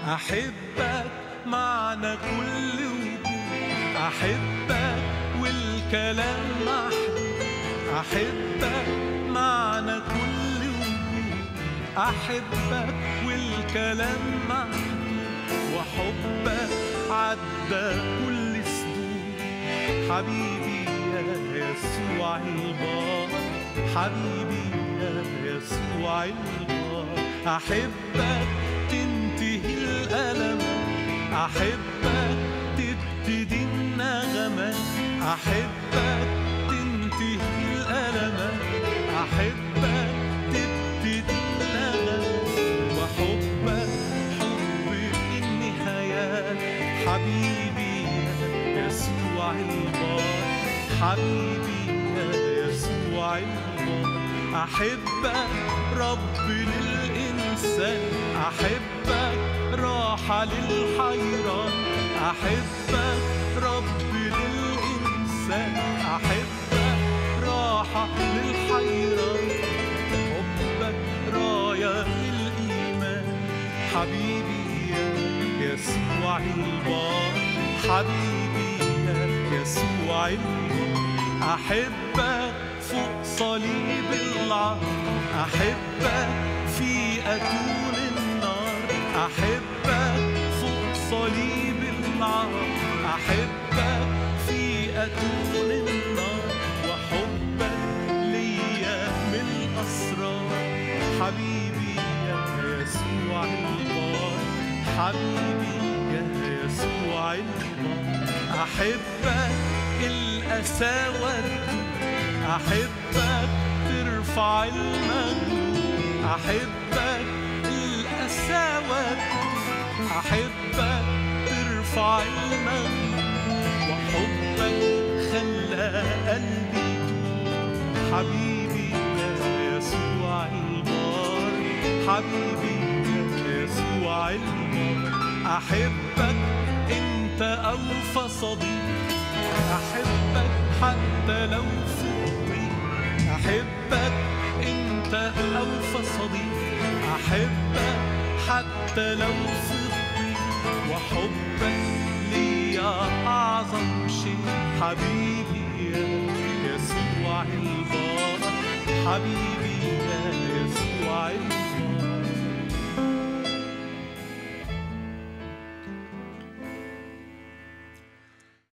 أحبك معنى كل وجود أحبك والكلام محدود أحبك معنى كل وجود أحبك والكلام محدود وحبك عدى كل سدود حبيبي يا يسوع البار حبيبي يا يسوع البار أحبك تنتهي الألم أحبك تبتدي النغمة أحبك تنتهي الألم أحبك تبتدي النغمة وحبك حب النهايات حبيبي يا يسوع البار حبيبي يا يسوع البار أحبك رب للإنسان أحبك راحة للحيران أحبك رب للإنسان أحبك راحة للحيران حبك راية للإيمان حبيبي يا يسوع البار حبيبي يا يسوع البار أحبك فوق صليب العار أحبك في أتون النار أحبك فوق صليب العار أحبك في أتون النار وحبك ليا من الأسرار حبيبي يا يسوع البار حبيبي يا يسوع البار أحبك القساوة أحبك ترفع المغلوب أحبك القساوة أحبك ترفع المغلوب وحبك خلى قلبي يتوب حبيبي يا يسوع البار حبيبي يا يسوع البار أحبك أنت أوفى صديق أحبك حتى لو في الضيق أحبك أنت أوفى صديق أحبك حتى لو في الضيق وحبك ليا أعظم شيء حبيبي يا يسوع البار حبيبي يا يسوع البار